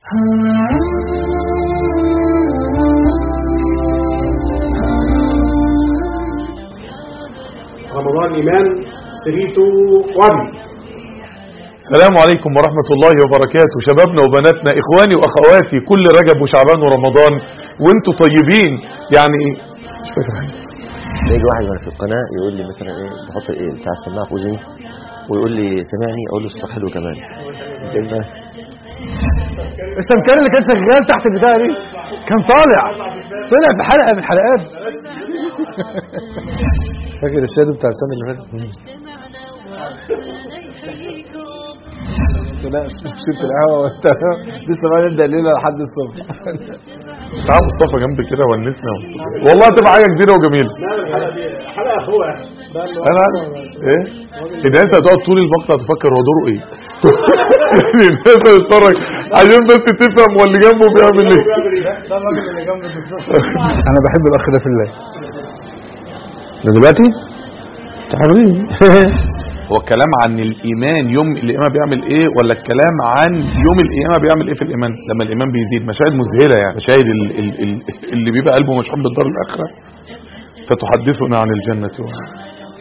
رمضان إيمان 3 to 1 السلام عليكم ورحمة الله وبركاته شبابنا وبناتنا إخواني وأخواتي كل رجب وشعبان ورمضان وانتوا طيبين يعني مش فاكر حاجة يجي واحد وانا في القناه يقول لي مثلا ايه بحط ايه بتاع السماعه في ودني ويقول لي سامعني اقول له صوتك حلو كمان انت إيه بقى؟ السمكري اللي كان شغال تحت البتاع دي كان طالع طلع في حلقه من الحلقات فاكر الشهاده بتاع السنه اللي فاتت لا شربت القهوه وانت لسه ما نبدا الليله لحد الصبح تعال مصطفى جنبي كده ونسنا يا مصطفى والله هتبقى حاجة كبيرة وجميلة لا الحلقة دي حلقة أخوة انا عارف. ايه الناس هتقعد طول المقطع تفكر هو دوره ايه يعني الناس هتتفرج عشان بس تفهم هو اللي جنبه بيعمل ايه انا بحب الاخ ده في الله ده دلوقتي تعالوا هو الكلام عن الايمان يوم القيامه بيعمل ايه ولا الكلام عن يوم القيامه بيعمل ايه في الايمان لما الايمان بيزيد مشاهد مذهله يعني مشاهد ال ال ال اللي بيبقى قلبه مشحون بالدار الاخره فتحدثنا عن الجنه والنار.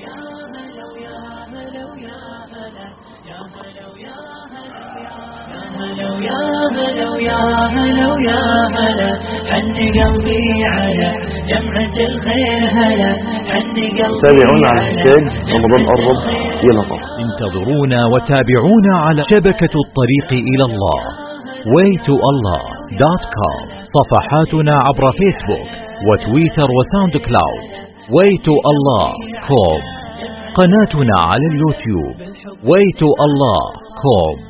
يا هلا ويا هلا ويا هلا حن قلبي على جمعة الخير هلا حن قلبي تابعونا على على الهاشتاج رمضان قرب يلا طبعا انتظرونا وتابعونا على شبكة الطريق إلى الله waytoallah.com صفحاتنا عبر فيسبوك وتويتر وساوند كلاود waytoallah.com قناتنا على اليوتيوب waytoallah.com